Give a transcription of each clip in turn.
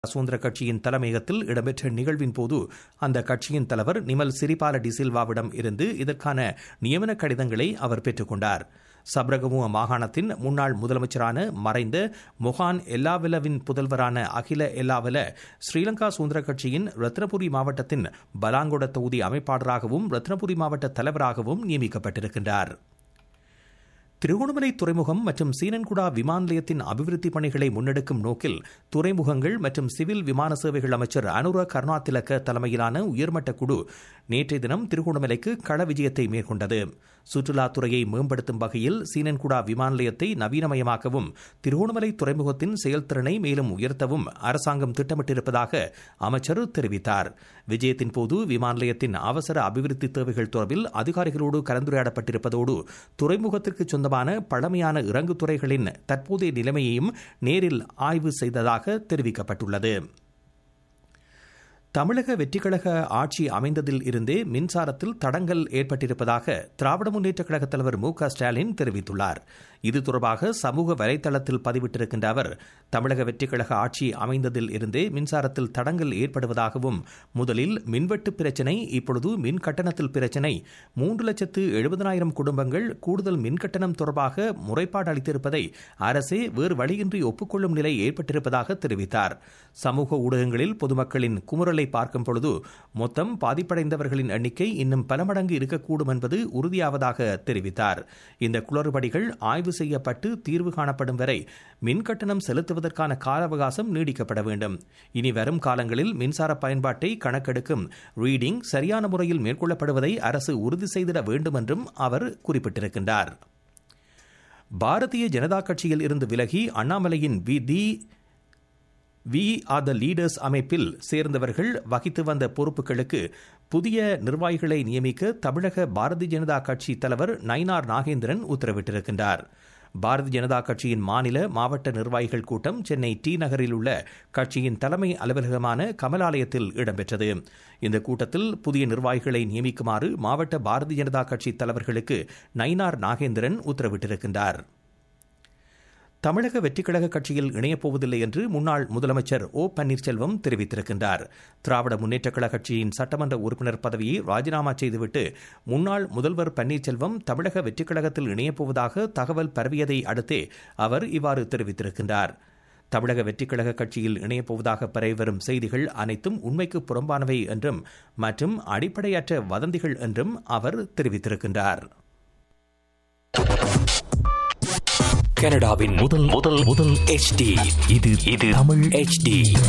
சுதந்திர கட்சியின் தலைமையகத்தில் இடம்பெற்ற நிகழ்வின் போது அந்த கட்சியின் தலைவர் நிமல் சிறிபால டிசில்வாவிடம் இருந்து இதற்கான நியமன கடிதங்களை அவர் பெற்றுக்கொண்டார் சப்ரகமுவ மாகாணத்தின் முன்னாள் முதலமைச்சரான மறைந்த மொஹான் எல்லாவிலவின் புதல்வரான அகில எல்லாவில ஸ்ரீலங்கா சுதந்திர கட்சியின் ரத்னபுரி மாவட்டத்தின் பலாங்கொட தொகுதி அமைப்பாளராகவும் ரத்னபுரி மாவட்ட தலைவராகவும் நியமிக்கப்பட்டிருக்கின்றார் திருகோணமலை துறைமுகம் மற்றும் சீனன்குடா விமான நிலையத்தின் அபிவிருத்தி பணிகளை முன்னெடுக்கும் நோக்கில் துறைமுகங்கள் மற்றும் சிவில் விமான சேவைகள் அமைச்சர் அனுர கருணாதிலக்க தலைமையிலான உயர்மட்ட குழு நேற்றைய தினம் திருகோணமலைக்கு கள விஜயத்தை மேற்கொண்டது சுற்றுலாத்துறையை மேம்படுத்தும் வகையில் சீனன்குடா விமான நிலையத்தை நவீனமயமாக்கவும் திருகோணமலை துறைமுகத்தின் செயல்திறனை மேலும் உயர்த்தவும் அரசாங்கம் திட்டமிட்டிருப்பதாக அமைச்சர் தெரிவித்தார் விஜயத்தின் போது விமான நிலையத்தின் அவசர அபிவிருத்தி தேவைகள் தொடர்பில் அதிகாரிகளோடு கலந்துரையாடப்பட்டிருப்பதோடு துறைமுகத்திற்கு சொந்தமான பழமையான இறங்குத்துறைகளின் தற்போதைய நிலைமையையும் நேரில் ஆய்வு செய்ததாக தெரிவிக்கப்பட்டுள்ளது தமிழக வெற்றிக்கழக ஆட்சி அமைந்ததில் இருந்தே மின்சாரத்தில் தடங்கல் ஏற்பட்டிருப்பதாக திராவிட முன்னேற்றக் கழக தலைவர் மு க ஸ்டாலின் தெரிவித்துள்ளார் இது தொடர்பாக சமூக வலைதளத்தில் பதிவிட்டிருக்கின்ற அவர் தமிழக வெற்றிக்கழக ஆட்சி அமைந்ததில் இருந்தே மின்சாரத்தில் தடங்கல் ஏற்படுவதாகவும் முதலில் மின்வெட்டு பிரச்சினை இப்பொழுது மின் கட்டணத்தில் பிரச்சினை மூன்று லட்சத்து எழுபதனாயிரம் குடும்பங்கள் கூடுதல் மின்கட்டணம் தொடர்பாக முறைப்பாடு அளித்திருப்பதை அரசே வேறு வழியின்றி ஒப்புக்கொள்ளும் நிலை ஏற்பட்டிருப்பதாக தெரிவித்தார் சமூக ஊடகங்களில் பொதுமக்களின் குமுறலை பார்க்கும் பொழுது மொத்தம் பாதிப்படைந்தவர்களின் எண்ணிக்கை இன்னும் பல மடங்கு இருக்கக்கூடும் என்பது உறுதியாவதாக தெரிவித்தார் இந்த குளறுபடிகள் ஆய்வு செய்யப்பட்டு தீர்வு காணப்படும் வரை மின் கட்டணம் செலுத்துவதற்கான கால அவகாசம் நீடிக்கப்பட வேண்டும் இனி வரும் காலங்களில் மின்சார பயன்பாட்டை கணக்கெடுக்கும் ரீடிங் சரியான முறையில் மேற்கொள்ளப்படுவதை அரசு உறுதி செய்திட வேண்டும் என்றும் அவர் குறிப்பிட்டிருக்கின்றார் பாரதிய ஜனதா கட்சியில் இருந்து விலகி அண்ணாமலையின் we the we are the leaders அமைப்பில் சேர்ந்தவர்கள் வகித்து வந்த பொறுப்புகளுக்கு புதிய நிர்வாகிகளை நியமிக்க தமிழக பாரதிய ஜனதா கட்சி தலைவர் நயினார் நாகேந்திரன் உத்தரவிட்டிருக்கின்றார் பாரதிய ஜனதா கட்சியின் மாநில மாவட்ட நிர்வாகிகள் கூட்டம் சென்னை டி நகரில் உள்ள கட்சியின் தலைமை அலுவலகமான கமலாலயத்தில் இடம்பெற்றது இந்த கூட்டத்தில் புதிய நிர்வாகிகளை நியமிக்குமாறு மாவட்ட பாரதிய ஜனதா கட்சி தலைவர்களுக்கு நயினார் நாகேந்திரன் உத்தரவிட்டிருக்கின்றார் தமிழக வெற்றிக்கழக கட்சியில் இணையப்போவதில்லை என்று முன்னாள் முதலமைச்சர் ஓ பன்னீர்செல்வம் தெரிவித்திருக்கின்றார் திராவிட முன்னேற்றக் கழக கட்சியின் சட்டமன்ற உறுப்பினர் பதவியை ராஜினாமா செய்துவிட்டு முன்னாள் முதல்வர் பன்னீர்செல்வம் தமிழக வெற்றிக்கழகத்தில் இணையப்போவதாக தகவல் பரவியதை அடுத்தே அவர் இவ்வாறு தெரிவித்திருக்கின்றார் தமிழக வெற்றிக்கழக கட்சியில் இணையப்போவதாக பரவி வரும் செய்திகள் அனைத்தும் உண்மைக்கு புறம்பானவை என்றும் மற்றும் அடிப்படையற்ற வதந்திகள் என்றும் அவர் தெரிவித்திருக்கின்றார் கனடாவின் முதல் முதல் முதல் HD இது இது Tamil HD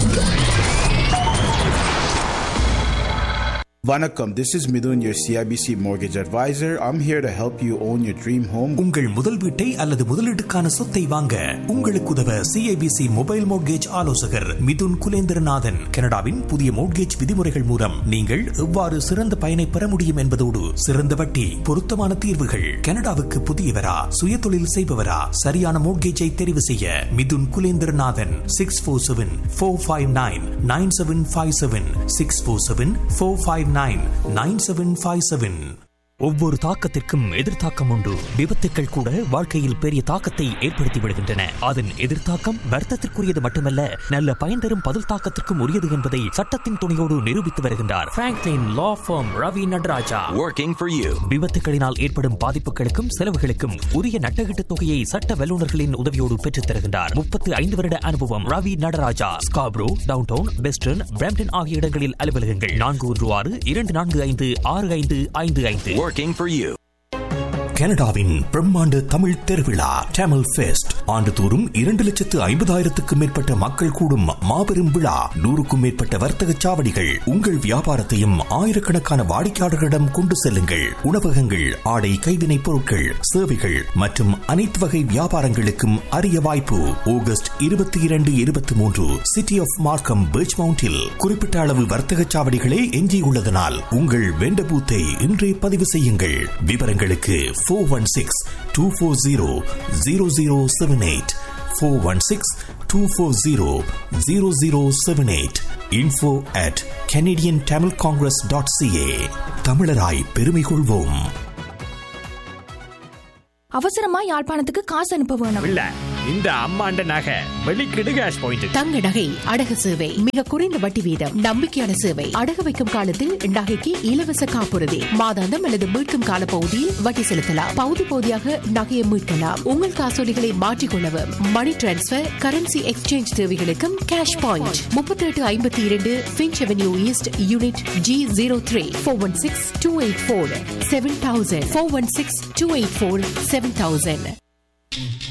Vanakkam, this is Midun, your CIBC mortgage advisor. I'm here to help you own your dream home. உங்கள் முதல் வீட்டை அல்லது முதலீட்டுக்கான சொத்தை வாங்க உங்களுக்கு உதவ சிஐபிசி மொபைல் மோட்கேஜ் ஆலோசகர் மிதுன் குலேந்திரநாதன் கனடாவின் புதிய மோட்கேஜ் விதிமுறைகள் மூலம் நீங்கள் எவ்வாறு சிறந்த பயனை பெற முடியும் என்பதோடு சிறந்த வட்டி பொருத்தமான தீர்வுகள் கனடாவுக்கு புதியவரா சுயதொழில் செய்பவரா சரியான மோட்கேஜை தெரிவு செய்ய Mithun Kulendranathan six four seven four five nine nine seven five seven six four seven four five nine nine seven five seven ஒவ்வொரு தாக்கத்திற்கும் எதிர்த்தாக்கம் உண்டு விபத்துக்கள் கூட வாழ்க்கையில் பெரிய தாக்கத்தை ஏற்படுத்தி விடுகின்றன அதன் எதிர்த்தாக்கம் வர்த்தத்திற்குரியது மட்டுமல்ல நல்ல பயன் தரும் பதில் தாக்கத்திற்கும் உரியது என்பதை சட்டத்தின் துணையோடு நிரூபித்து வருகின்றார் Franklin law firm Ravi Nadaraja Working for you. விபத்துகளினால் ஏற்படும் பாதிப்புகளுக்கும் செலவுகளுக்கும் உரிய நட்டகீட்டு தொகையை சட்ட வல்லுநர்களின் உதவியோடு பெற்றுத் தருகின்றார் முப்பத்து ஐந்து வருட அனுபவம் Ravi Nadaraja Scarborough downtown western Brampton ஆகிய இடங்களில் அலுவலகங்கள் நான்கு ஒன்று ஆறு இரண்டு நான்கு ஐந்து ஆறு ஐந்து ஐந்து ஐந்து Working for you. கனடாவின் பிரம்மாண்ட தமிழ் திருவிழா டேமல் ஃபெஸ்ட் ஆண்டுதோறும் இரண்டு லட்சத்து ஐம்பதாயிரத்துக்கும் மேற்பட்ட மக்கள் கூடும் மாபெரும் விழா நூறுக்கும் மேற்பட்ட வர்த்தக சாவடிகள் உங்கள் வியாபாரத்தையும் ஆயிரக்கணக்கான வாடிக்கையாளர்களிடம் கொண்டு செல்லுங்கள் உணவகங்கள் ஆடை கைவினைப் பொருட்கள் சேவைகள் மற்றும் அனைத்து வகை வியாபாரங்களுக்கும் அரிய வாய்ப்பு ஆகஸ்ட் இருபத்தி இரண்டு இருபத்தி மூன்று சிட்டி ஆஃப் மார்க்கம் பீச் மவுண்டில் குறிப்பிட்ட அளவு வர்த்தக சாவடிகளே எஞ்சியுள்ளதனால் உங்கள் வெண்ட பூத்தை இன்றே பதிவு செய்யுங்கள் விவரங்களுக்கு four one six two four zero zero zero seven eight four one six two four zero zero zero seven eight info at Canadian Tamil Congress dot CA தமிழராய் பெருமை கொள்வோம் அவசரமா யாழ்ப்பாணத்துக்கு காசு அனுப்ப வேணும் இல்ல இந்த அம்மாண்ட நகை வெளிக்கிடு கேஷ் பாயிண்ட் தங்க நகை அடகு சேவை மிக குறைந்த வட்டி வீதம் நம்பிக்கையான சேவை அடகு வைக்கும் காலத்தில் நகைக்கு இலவச காப்புறுதி மாதாந்தம் அல்லது மீட்கும் கால பகுதியில் வட்டி செலுத்தலாம் பகுதி பகுதியாக நகையை மீட்கலாம் உங்கள் காசோலிகளை மாற்றிக்கொள்ளவும் மணி டிரான்ஸ்பர் கரன்சி எக்ஸ்சேஞ்ச் தேவைகளுக்கும் கேஷ் பாயிண்ட் முப்பத்தி எட்டு ஐம்பத்தி இரண்டு Finch avenue east unit G zero three four one six two eight four seven thousand four one six two eight four seven thousand